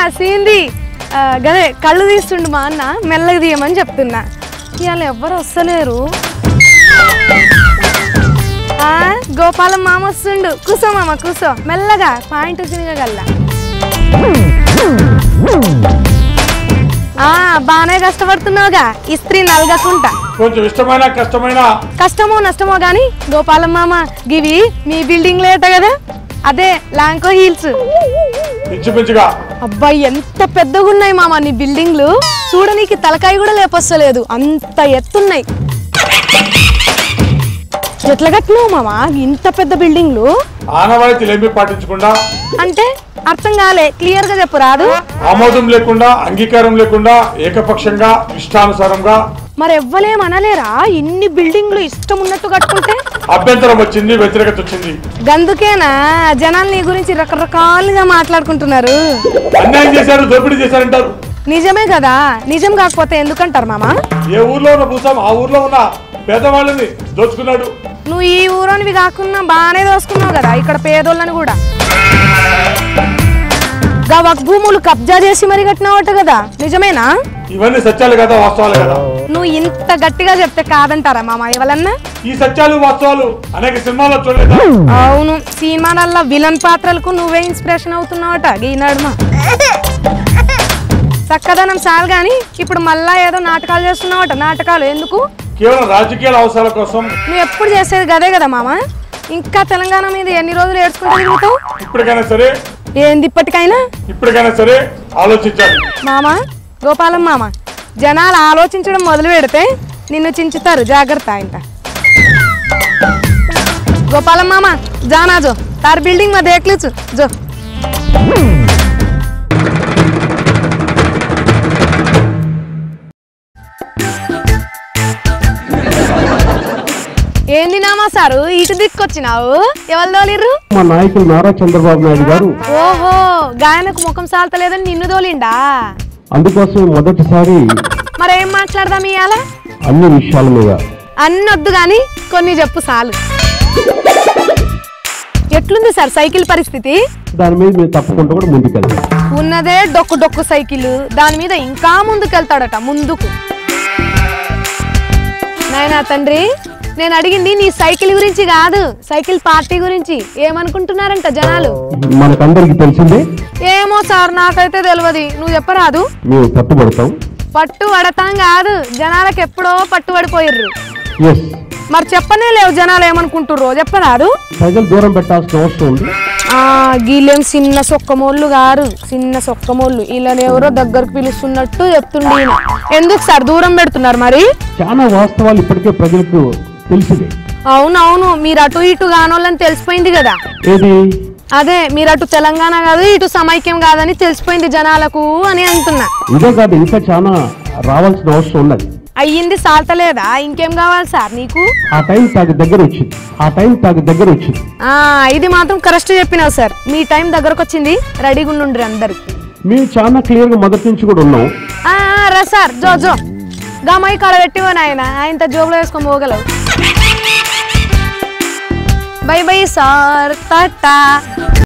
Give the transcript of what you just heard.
సీంది ఆ, గదే కళ్ళు తీస్తుండు మా అన్న మెల్లగా తీయమని చెప్తున్నా ఇవాళ ఎవ్వరు వస్తలేరు ఆ, గోపాలం మామ వస్తుండు కూసో మామ కూసో మెల్లగా పాయింట్ తినగల్లా ఆ బాగానే కష్టపడుతున్నావుగా ఇస్త్రీ నలగకుండా కొంచెం ఇష్టమైన కష్టమైన కష్టమో నష్టమో గాని గోపాలం మామ గివి మీ బిల్డింగ్ లేట కదా అదే లాంకో హీల్స్ ఇంచుమించుగా అబ్బాయి ఎంత పెద్దగా ఉన్నాయి మామ నీ బిల్డింగ్లు చూడనీకి తలకాయ కూడా లేపొస్తలేదు అంత ఎత్తున్నాయి ఎట్లా కట్టినావు మామ ఇంత పెద్ద బిల్డింగ్లు ఆనవాయితీలు ఏమీ పాటించకుండా అంటే అర్థం కాలే క్లియర్ గా చెప్పు రాదు ఆమోదం లేకుండా అంగీకారం లేకుండా ఏకపక్షంగా ఇష్టానుసారంగా మరి ఎవ్వలేం అనలేరా ఇన్ని బిల్డింగ్లు ఇష్టం ఉన్నట్టు కట్టుకుంటే అభ్యంతరం వచ్చింది వ్యతిరేకత వచ్చింది గందుకేనా జనాలు నీ గురించి రకరకాలుగా మాట్లాడుకుంటున్నారు అన్యాయం చేశారు దోపిడీ చేశారంటారు నిజమే కదా నిజం కాకపోతే ఎందుకంటారు మామ ఏ ఊర్లో ఉన్న భూస్వామి ఆ ఊర్లో ఉన్న పేదవాళ్ళని దోచుకున్నాడు నువ్వు ఈ ఊరోనివి కాకుండా బాగానే దోసుకున్నావు కదా ఇక్కడ పేదోళ్ళని కూడా గా వక్ భూములు కబ్జా చేసి మరి కట్టినావట కదా నిజమేనా ఇవన్నీ సత్యాలు కదా వాస్తవాలు కదా నువ్వు ఇంత గట్టిగా చెప్తే కాదంటారా మామ ఎవరన్నా ఈ సత్యాలు వాస్తవాలు అనేక సినిమాల్లో చూడలేదా అవును సినిమాలల్లో విలన్ పాత్రలకు నువ్వే ఇన్స్పిరేషన్ అవుతున్నావట ఈ నడుమ చక్కదనం చాలు గాని ఇప్పుడు మళ్ళా ఏదో నాటకాలు చేస్తున్నావట నాటకాలు ఎందుకు కేవలం రాజకీయాల అవసరాల కోసం నువ్వు ఎప్పుడు చేసేది గదే కదా మామ ఇంకా తెలంగాణ మీద ఎన్ని రోజులు ఏడ్చుకుంటూ తిరుగుతావు ఇప్పటికైనా సరే ఏంది ఇప్పటికైనా ఇప్పటికైనా సరే ఆలోచించాలి మామ గోపాలం మామ జనాలు ఆలోచించడం మొదలు పెడితే నిన్ను చించుతారు జాగ్రత్త ఇంత గోపాలం మామ జానా జో तार बिल्डिंग में देख लीच जो ఏంది నామా సారు ఇటు దిక్కొచ్చినావు ఎవరు తోలిర్రు మా నాయకులు నారా చంద్రబాబు నాయుడు గారు ఓహో గాయనకు ముఖం సాల్తలేదని నిన్ను తోలిండా అందుకోసం మొదటిసారి మరేం మాట్లాడదాం ఇవాళ అన్ని విషయాల మీద అన్నొద్దు గాని కొన్ని చెప్పు చాలు ఎట్లుంది సార్ సైకిల్ పరిస్థితి దాని మీద మీరు తప్పకుండా కూడా ముందుకెళ్తాం ఉన్నదే డొక్కు డొక్కు సైకిల్ దాని మీద ఇంకా ముందుకెళ్తాడట ముందుకు నాయనా తండ్రి నేను అడిగింది నీ సైకిల్ గురించి కాదు సైకిల్ పార్టీ గురించి ఏమనుకుంటున్నారంట జనాలు మనకందరికి తెలిసిందే ఏమో సార్ నాకైతే తెలియదు నువ్వు చెప్పరాదు మేము పట్టుబడతాం పట్టు పడతాం కాదు జనాలకు ఎప్పుడో పట్టు పడిపోయిర్రు ఎస్ మరి చెప్పనే లేవు జనాలు ఏమనుకుంటుర్రో చెప్పరాదు ప్రజలు దూరం పెట్టాల్సిన అవసరం ఉంది ఆ గీలేం చిన్న సొక్కమోళ్ళు గారు చిన్న సొక్కమోళ్ళు వీళ్ళని ఎవరో దగ్గరకు పిలుస్తున్నట్టు చెప్తుండే ఈయన. ఎందుకు సార్ దూరం పెడుతున్నారు మరి చాలా వాస్తవాలు ఇప్పటికే ప్రజలకు తెలిసిందే అవునవును మీరు అటు ఇటు కానోళ్ళని తెలిసిపోయింది కదా ఏది అదే మీరు అటు తెలంగాణ కాదు ఇటు సమైక్యం కాదని తెలిసిపోయింది జనాలకు అని అంటున్నా ఇదే కాదు ఇంకా చాలా రావాల్సిన అవసరం ఉన్నది అయ్యింది సాల్తలేదా ఇంకేం కావాలి సార్ నీకు ఆ టైం తాగి దగ్గర వచ్చింది ఆ టైం తాగి దగ్గర వచ్చింది ఆ ఇది మాత్రం కరెక్ట్ చెప్పినావు సార్ మీ టైం దగ్గరకు వచ్చింది రెడీగా ఉండుండ్రి అందరు మేము చాలా క్లియర్గా మొదటి నుంచి కూడా ఉన్నాం ఆ, ఆ, రా సార్ జో జో గమై కాడ పెట్టివో నాయన ఆయనతో జోబులో వేసుకొని పోగలవు బై బై సార్ టాటా